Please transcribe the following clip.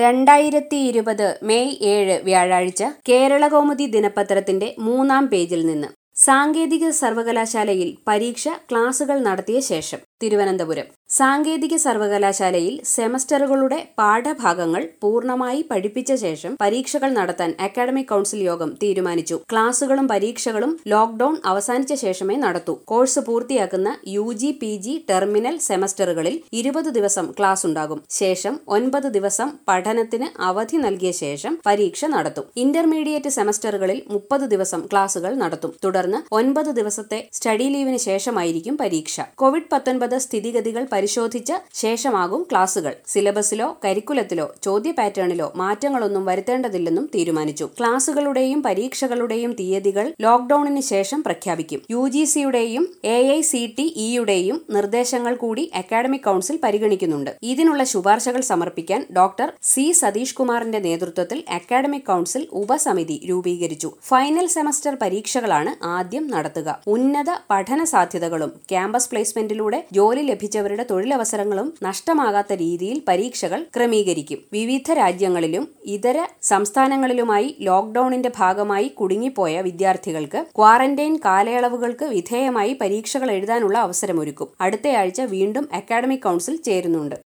രണ്ടായിരത്തി ഇരുപത് മെയ് ഏഴ് വ്യാഴാഴ്ച കേരളകൗമുദി ദിനപത്രത്തിന്റെ മൂന്നാം പേജിൽ നിന്ന് സാങ്കേതിക സർവകലാശാലയിൽ പരീക്ഷ ക്ലാസുകൾ നടത്തിയ ശേഷം തിരുവനന്തപുരം സാങ്കേതിക സർവകലാശാലയിൽ സെമസ്റ്ററുകളുടെ പാഠഭാഗങ്ങൾ പൂർണ്ണമായി പഠിപ്പിച്ച ശേഷം പരീക്ഷകൾ നടത്താൻ അക്കാഡമിക് കൗൺസിൽ യോഗം തീരുമാനിച്ചു ക്ലാസുകളും പരീക്ഷകളും ലോക്ഡൌൺ അവസാനിച്ച ശേഷമേ നടത്തൂ കോഴ്സ് പൂർത്തിയാക്കുന്ന U G P G terminal സെമസ്റ്ററുകളിൽ ഇരുപത് ദിവസം ക്ലാസ് ഉണ്ടാകും ശേഷം ഒൻപത് ദിവസം പഠനത്തിന് അവധി നൽകിയ ശേഷം പരീക്ഷ നടത്തും ഇന്റർമീഡിയറ്റ് സെമസ്റ്ററുകളിൽ മുപ്പത് ദിവസം ക്ലാസുകൾ നടത്തും തുടർന്ന് ഒൻപത് ദിവസത്തെ സ്റ്റഡി ലീവിന് ശേഷമായിരിക്കും പരീക്ഷ കോവിഡ് പത്തൊൻപത് സ്ഥിതിഗതികൾ പരിശോധിച്ച ശേഷമാകും ക്ലാസുകൾ സിലബസിലോ കരിക്കുലത്തിലോ ചോദ്യ പാറ്റേണിലോ മാറ്റങ്ങളൊന്നും വരുത്തേണ്ടതില്ലെന്നും തീരുമാനിച്ചു ക്ലാസുകളുടെയും പരീക്ഷകളുടെയും തീയതികൾ ലോക്ഡൌണിന് ശേഷം പ്രഖ്യാപിക്കും യു ജി സിയുടെയും എ ഐ സി ടി ഇയുടെയും നിർദ്ദേശങ്ങൾ കൂടി അക്കാഡമിക് കൗൺസിൽ പരിഗണിക്കുന്നുണ്ട് ഇതിനുള്ള ശുപാർശകൾ സമർപ്പിക്കാൻ ഡോക്ടർ സി സതീഷ് കുമാറിന്റെ നേതൃത്വത്തിൽ അക്കാഡമിക് കൗൺസിൽ ഉപസമിതി രൂപീകരിച്ചു ഫൈനൽ സെമസ്റ്റർ പരീക്ഷകളാണ് ആദ്യം നടത്തുക ഉന്നത പഠന സാധ്യതകളും ക്യാമ്പസ് പ്ലേസ്മെന്റിലൂടെ ജോലി ലഭിച്ചവരുടെ തൊഴിലവസരങ്ങളും നഷ്ടമാകാത്ത രീതിയിൽ പരീക്ഷകൾ ക്രമീകരിക്കും വിവിധ രാജ്യങ്ങളിലും ഇതര സംസ്ഥാനങ്ങളിലുമായി ലോക്ഡൌണിന്റെ ഭാഗമായി കുടുങ്ങിപ്പോയ വിദ്യാർത്ഥികൾക്ക് ക്വാറന്റൈൻ കാലയളവുകൾക്ക് വിധേയമായി പരീക്ഷകൾ എഴുതാനുള്ള അവസരമൊരുക്കും അടുത്തയാഴ്ച വീണ്ടും അക്കാഡമിക് കൗൺസിൽ ചേരുന്നുണ്ട്